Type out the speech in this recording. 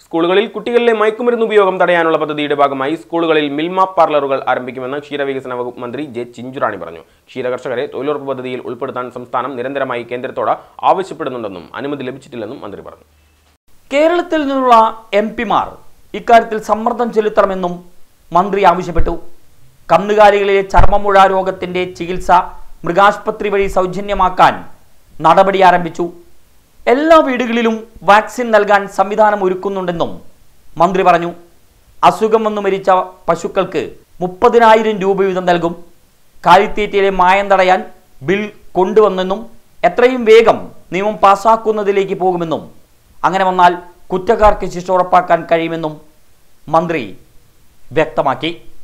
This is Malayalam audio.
സ്കൂളുകളിൽ കുട്ടികളിലെ മയക്കുമരുന്ന് ഉപയോഗം തടയാനുള്ള പദ്ധതിയുടെ ഭാഗമായി സ്കൂളുകളിൽ മിൽമ പാർലറുകൾ ആരംഭിക്കുമെന്ന് ക്ഷീരവികസന വകുപ്പ് മന്ത്രി ജെ ചിഞ്ചുറാണി പറഞ്ഞു ക്ഷീരകർഷകരെ തൊഴിലുറപ്പ് പദ്ധതിയിൽ ഉൾപ്പെടുത്താൻ സംസ്ഥാനം നിരന്തരമായി കേന്ദ്രത്തോട് ആവശ്യപ്പെടുന്നുണ്ടെന്നും അനുമതി ലഭിച്ചിട്ടില്ലെന്നും മന്ത്രി പറഞ്ഞു കേരളത്തിൽ നിന്നുള്ള എം പിമാർ ഇക്കാര്യത്തിൽ സമ്മർദ്ദം ചെലുത്തണമെന്നും മന്ത്രി ആവശ്യപ്പെട്ടു കന്നുകാലികളിലെ ചർമ്മമുഴ രോഗത്തിന്റെ ചികിത്സ മൃഗാശുപത്രി വഴി സൗജന്യമാക്കാൻ നടപടി ആരംഭിച്ചു എല്ലാ വീടുകളിലും വാക്സിൻ നൽകാൻ സംവിധാനം ഒരുക്കുന്നുണ്ടെന്നും മന്ത്രി പറഞ്ഞു അസുഖം വന്നു മരിച്ച പശുക്കൾക്ക് മുപ്പതിനായിരം രൂപ വീതം നൽകും കാലിത്തീറ്റയിലെ മായം തടയാൻ ബിൽ കൊണ്ടുവന്നെന്നും എത്രയും വേഗം നിയമം പാസാക്കുന്നതിലേക്ക് പോകുമെന്നും അങ്ങനെ വന്നാൽ കുറ്റക്കാർക്ക് ശിക്ഷ ഉറപ്പാക്കാൻ കഴിയുമെന്നും മന്ത്രി വ്യക്തമാക്കി